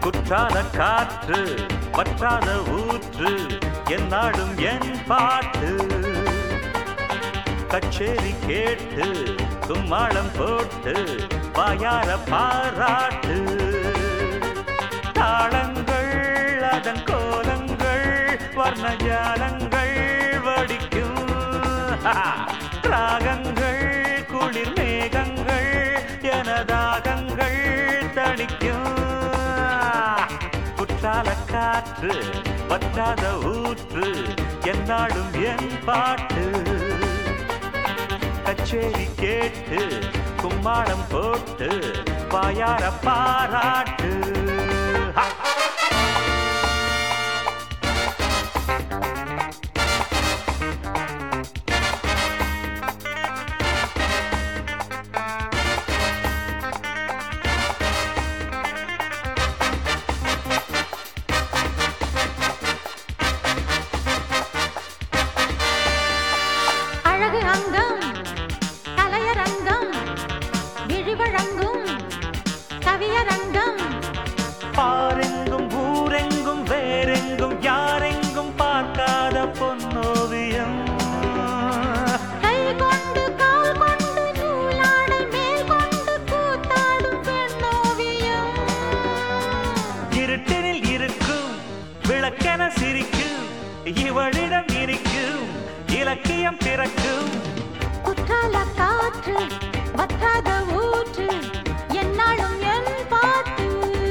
குற்றால காற்று வற்றாத ஊற்று என்னாடும் என் பாட்டு கச்சேரி கேட்டு கும்மாளம் போட்டு வாயார பாராட்டு தாளங்கள் அதன் கோலங்கள் வர்ணஜாலங்கள் வடிக்கும் ராகங்கள் குளிர் மேகங்கள் எனதாகங்கள் தணிக்கும் குற்றால காற்று வற்றாத ஊற்று என்னாடும் என் பாட்டு கச்சேரி கேட்டு கும்மாளம் போட்டு வாயார பாராட்டு ஹா! அழகு அங்கம் கலையரங்கம் விழிவழங்கும் கவியரங்கம் பாரெங்கும் ஊரெங்கும் வேறெங்கும் யாரெங்கும் பார்க்காத பொன்னோவியம் கை கொண்டு கால் கொண்டு நூலாடை மேல் கொண்டு கூத்தாடும் பெண்ணோவியம் இருட்டினில் இருக்கும் விளக்கென சிரிக்கும் இவளிடம் இருக்கும் இலக்கியம் பிறக்கும் குற்றால காற்று வற்றாத ஊற்று என்னாலும் என் பாட்டு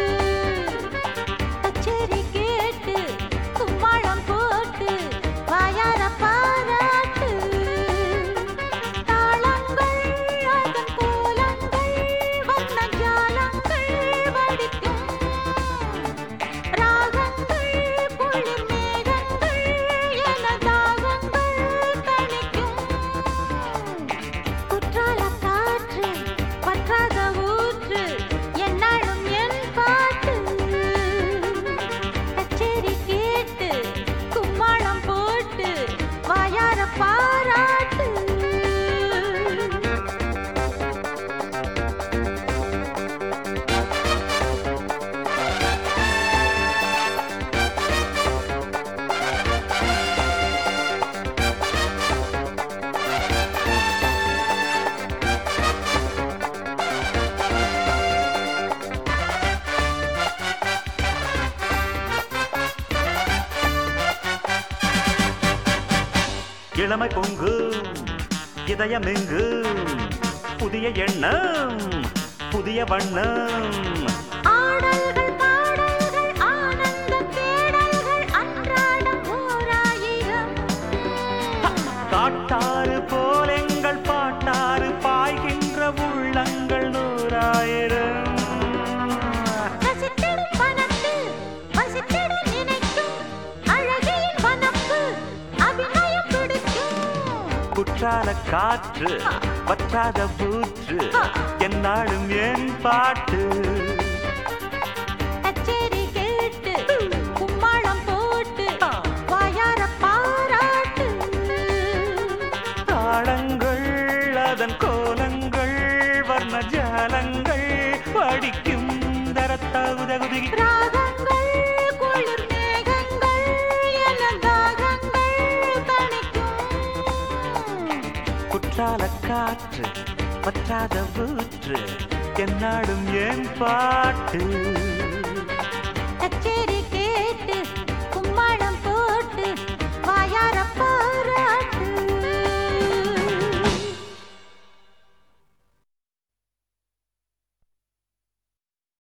கச்சேரி கேட்டு கும்மாளம் போட்டு வாயார பாராட்டு தாளங்கள் அதன் கோலங்கள் வண்ண ஜாலங்கள் வடிக்கும் ராகங்கள் குளிர் மேகங்கள் என தாகங்கள் தணிக்கும் குற்றால காற்று பற்றாத ஊற்று என்னாலும் என் பாட்டு கச்சேரி கேட்டு கும்மாளம் போட்டு வாயார பாராட்டு இளமை பொங்கும் இதயம் எங்கும் புதிய எண்ணம் புதிய வண்ணம் ஆடல்கள் பாடல்கள் ஆனந்த தேடல்கள் அன்றாடம் ஓராயிரம் காட்டாறு போல் எங்கள் பாட்டாறு பாய்கின்ற உள்ளங்கள் நூறாயிரம் ரசித்திடும் வனத்தில் வசித்திட நினைக்கும் அழகியின் வனப்பு அபிநயம் பிடிக்கும் குற்றால காற்று வற்றாத பூற்று என்னாலும் என் பாட்டு கச்சேரி கேட்டு கும்மாளம் போட்டு வாயார பாராட்டு தாளங்கள் அதன் கோலங்கள் வர்ண ஜாலங்கள் படிக்கும் தரத்தா உதகுதி ராகங்கள் குளிர் மேகங்கள் என தாகங்கள் தணிக்கும் குற்றால காற்று வற்றாத ஊற்று என்னாடும் என் பாட்டு